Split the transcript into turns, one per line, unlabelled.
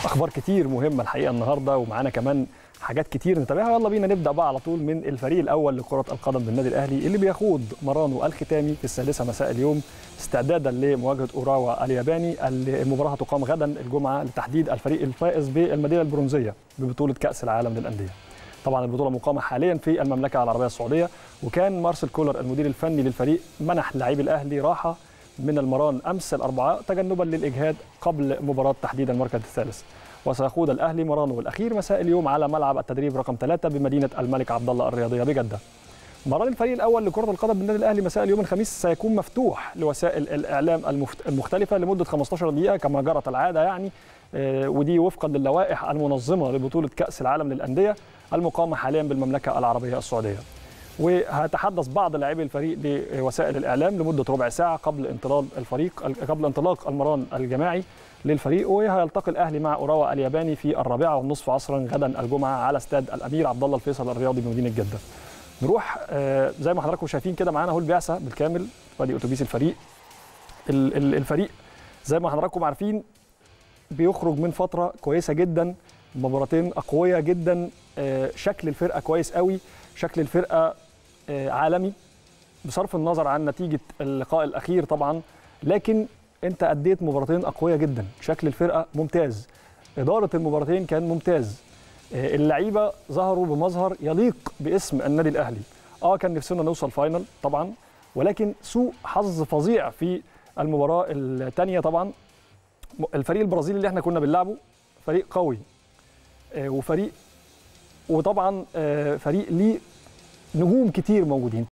اخبار كتير مهمه الحقيقه النهارده ومعانا كمان حاجات كتير نتابعها يلا بينا نبدا بقى على طول من الفريق الاول لكره القدم بالنادي الاهلي اللي بيخوض مرانه الختامي في السادسه مساء اليوم استعدادا لمواجهه اوراوا الياباني المباراه هتقام غدا الجمعه لتحديد الفريق الفائز بالمدينه البرونزيه ببطوله كاس العالم للانديه طبعا البطوله مقامه حاليا في المملكه العربيه السعوديه وكان مارسيل كولر المدير الفني للفريق منح لاعبي الاهلي راحه من المران امس الاربعاء تجنبا للاجهاد قبل مباراه تحديد المركز الثالث وسيخوض الاهلي مرانه الاخير مساء اليوم على ملعب التدريب رقم ثلاثة بمدينه الملك عبد الله الرياضيه بجده مران الفريق الاول لكره القدم بالنادي الاهلي مساء اليوم الخميس سيكون مفتوح لوسائل الاعلام المختلفه لمده 15 دقيقه كما جرت العاده يعني ودي وفقا للوائح المنظمه لبطوله كاس العالم للانديه المقامه حاليا بالمملكه العربيه السعوديه وهيتحدث بعض لاعبي الفريق لوسائل الاعلام لمده ربع ساعه قبل انطلاق الفريق قبل انطلاق المران الجماعي للفريق وهيلتقي الاهلي مع اوراوا الياباني في الرابعه والنصف عصرا غدا الجمعه على استاد الامير عبد الله الفيصل الرياضي بمدينه جده. نروح زي ما حضراتكم شايفين كده معانا اهو البعثه بالكامل ادي اتوبيس الفريق. الفريق زي ما حضراتكم عارفين بيخرج من فتره كويسه جدا مباراتين اقوياء جدا شكل الفرقه كويس قوي شكل الفرقه عالمي بصرف النظر عن نتيجه اللقاء الاخير طبعا لكن انت اديت مباراتين اقوياء جدا شكل الفرقه ممتاز اداره المباراتين كان ممتاز اللعيبه ظهروا بمظهر يليق باسم النادي الاهلي اه كان نفسنا نوصل فاينل طبعا ولكن سوء حظ فظيع في المباراه الثانيه طبعا الفريق البرازيلي اللي احنا كنا بنلعبه فريق قوي وفريق وطبعا فريق ليه نجوم كتير موجودين